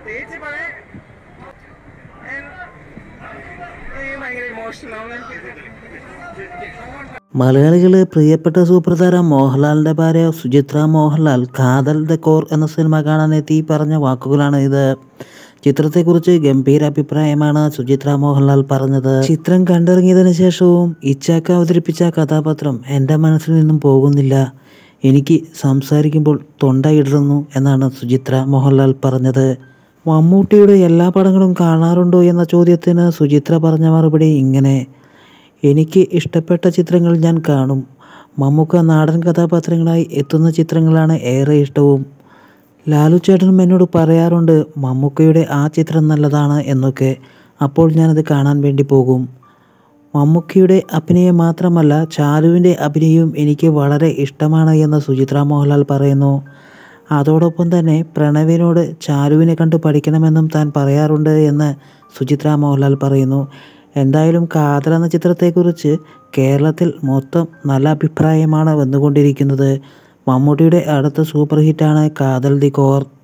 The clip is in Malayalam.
പ്രത്യേകിച്ച് പറയാൻ എനിക്ക് ഭയങ്കര ഇമോഷണലാണ് മലയാളികളെ പ്രിയപ്പെട്ട സൂപ്പർ താരം മോഹൻലാലിൻ്റെ ഭാര്യ സുചിത്ര മോഹൻലാൽ കാതൽ ദ കോർ എന്ന സിനിമ കാണാനെത്തി പറഞ്ഞ വാക്കുകളാണ് ഇത് ചിത്രത്തെക്കുറിച്ച് ഗംഭീര അഭിപ്രായമാണ് സുചിത്ര മോഹൻലാൽ പറഞ്ഞത് ചിത്രം കണ്ടിറങ്ങിയതിന് ശേഷവും ഇച്ചാക്ക അവതരിപ്പിച്ച കഥാപാത്രം എൻ്റെ മനസ്സിൽ നിന്നും പോകുന്നില്ല എനിക്ക് സംസാരിക്കുമ്പോൾ തൊണ്ട ഇടറുന്നു എന്നാണ് സുചിത്ര മോഹൻലാൽ പറഞ്ഞത് മമ്മൂട്ടിയുടെ എല്ലാ പടങ്ങളും കാണാറുണ്ടോ എന്ന ചോദ്യത്തിന് സുചിത്ര പറഞ്ഞ മറുപടി ഇങ്ങനെ എനിക്ക് ഇഷ്ടപ്പെട്ട ചിത്രങ്ങൾ ഞാൻ കാണും മമ്മൂക്ക നാടൻ കഥാപാത്രങ്ങളായി എത്തുന്ന ചിത്രങ്ങളാണ് ഏറെ ഇഷ്ടവും ലാലു ചേട്ടനും എന്നോട് പറയാറുണ്ട് മമ്മൂക്കയുടെ ആ ചിത്രം നല്ലതാണ് എന്നൊക്കെ അപ്പോൾ ഞാനത് കാണാൻ വേണ്ടി പോകും മമ്മൂക്കയുടെ അഭിനയം മാത്രമല്ല ചാലുവിൻ്റെ അഭിനയവും എനിക്ക് വളരെ ഇഷ്ടമാണ് എന്ന് സുചിത്ര മോഹൻലാൽ പറയുന്നു അതോടൊപ്പം തന്നെ പ്രണവിനോട് ചാലുവിനെ കണ്ട് പഠിക്കണമെന്നും താൻ പറയാറുണ്ട് എന്ന് സുചിത്ര മോഹൻലാൽ പറയുന്നു എന്തായാലും കാതൽ എന്ന ചിത്രത്തെക്കുറിച്ച് കേരളത്തിൽ മൊത്തം നല്ല അഭിപ്രായമാണ് വന്നുകൊണ്ടിരിക്കുന്നത് മമ്മൂട്ടിയുടെ അടുത്ത സൂപ്പർ ഹിറ്റാണ് കാതൽ ദി കോർ